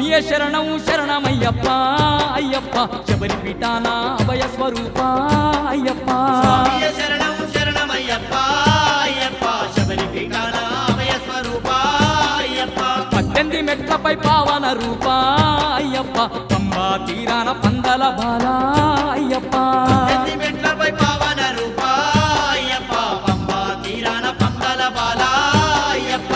స్వామియే శరణం శరణమయ్యప్ప అయ్యప్ప శబరి పీఠాన అభయ స్వరూప అయ్యప్ప స్వామియ శరణం శరణమయ్యప్ప అయ్యప్ప శబరి పీఠాన అభయ స్వరూప అయ్యప్ప పద్దెనిమిది మెట్లపై పావన రూప అయ్యప్ప పంబా తీరాన పందల బాల అయ్యప్ప ఎన్ని మెట్లపై పావన రూప అయ్యప్ప పంబ తీరాన పందల బాల అయ్యప్ప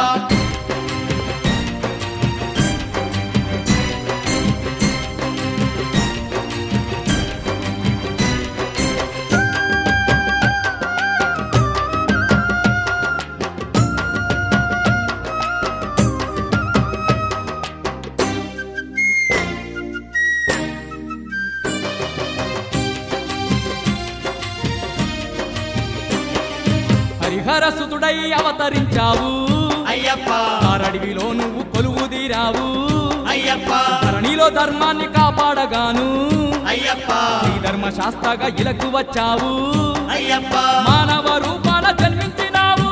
హరిహర సుతుడై అవతరించావు అయ్యప్ప ఆరడివిలో నువ్వు కొలువు తీరావు అయ్యప్ప ధరణిలో ధర్మాన్ని కాపాడగాను అయ్యప్ప ఈ ధర్మశాస్త్రగా ఇలకు వచ్చావు అయ్యప్ప మానవ రూపాన జన్మించినావు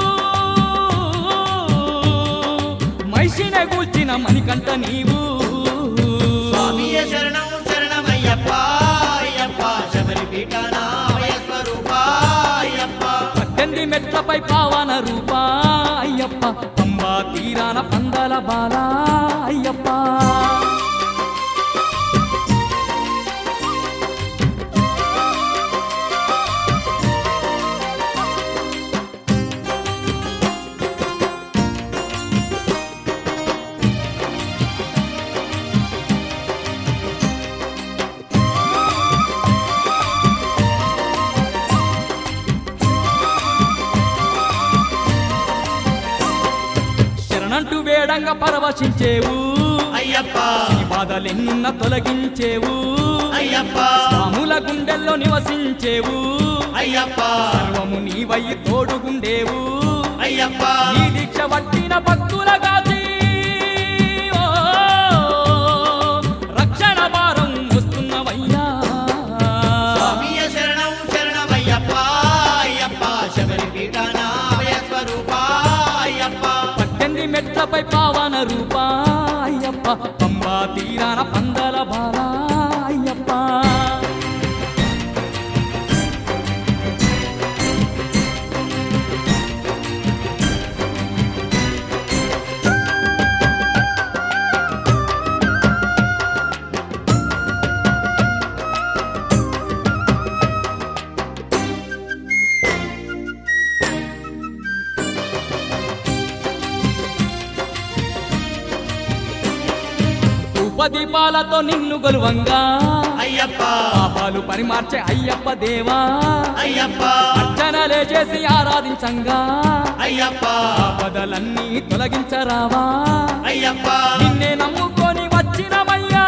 మైషినే కూల్చిన మణికంఠ నీవు స్వామియ శరణం శరణమయ్యప్ప అయ్యప్ప శబరి పీఠాన అభయ స్వరూప అయ్యప్ప పద్దెనిమిది మెట్లపై పావన రూప అయ్యప్ప పంబా తీరాన పందల బాల అయ్యప్ప శరణంటూ వేడంగా పరవశించేవు అయ్యప్ప నీ బాధలెన్నున్న తొలగించేవు అయ్యప్ప స్వాముల గుండెల్లో నివసించేవు అయ్యప్ప సర్వము నీవై తోడుగుండేవు అయ్యప్ప నీ దీక్ష పట్టిన భక్తుల గాచి ఓ, రక్షణ భారం వస్తున్నవయ్యా స్వామియ శరణం శరణమయ్యప్ప అయ్యప్ప శబరి పీఠాన అభయ స్వరూప అయ్యప్ప పద్దెనిమిది మెట్లపై పావన రూప అయ్యప్ప పంబా తీరాన పందల బాల అయ్యప్ప ఉపదీపాలతో నిన్ను గొలువంగా అయ్యప్ప పాపాలు పరిమార్చే అయ్యప్ప దేవా అయ్యప్ప అర్చనలే చేసి ఆరాధించంగా అయ్యప్ప ఆపదలన్నీ తొలగించరావా అయ్యప్ప నిన్నే నమ్ముకొని వచ్చినమయ్యా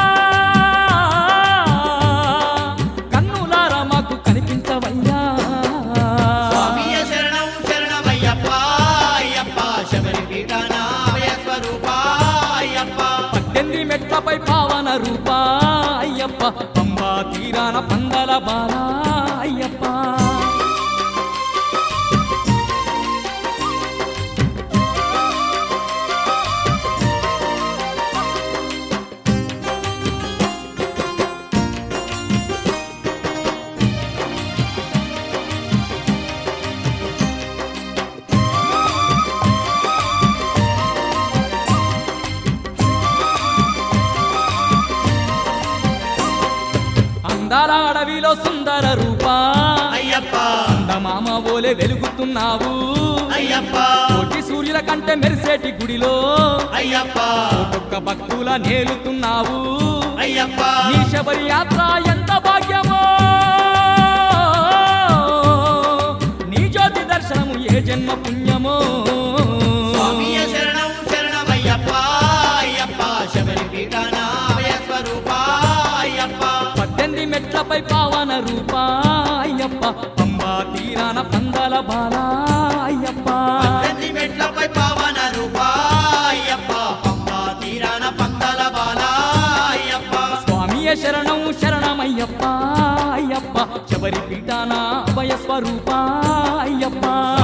కన్నులారా మాకు కనిపించవయ్యా స్వామియ శరణం శరణమయ్యప్ప అయ్యప్ప శబరి పీఠాన అభయ స్వరూప అయ్యప్ప పద్దెనిమిది మెట్లపై పావన రూప అయ్యప్ప పంబా తీరాన పందల బాల అయ్యప్ప అందాల అడవిలో సుందర రూప అయ్యప్ప అందమామ ఓలే వెలుగుతున్నావు అయ్యప్ప కోటి సూర్యుల కంటే మెరిసేటి గుడిలో అయ్యప్ప ఒక్కొక్క భక్తుల నేలుతున్నావు అయ్యప్ప నీ శబరి యాత్ర ఎంత భాగ్యమో నీ జ్యోతి దర్శనము ఏ జన్మ పుణ్యమో స్వామియ శరణం శరణమయ్యప్ప అయ్యప్ప శబరి పీఠాన అభయ స్వరూప అయ్యప్ప పద్దెనిమిది మెట్లపై పావన రూప అయ్యప్ప పంబా తీరాన పందల బాల అయ్యప్ప పద్దెనిమిది మెట్లపై పావన రూప అయ్యప్ప పంబా తీరాన పందల బాల అయ్యప్ప స్వామియ శరణం శరణమయ్యప్ప అయ్యప్ప శబరి పీఠాన అభయ స్వరూప అయ్యప్ప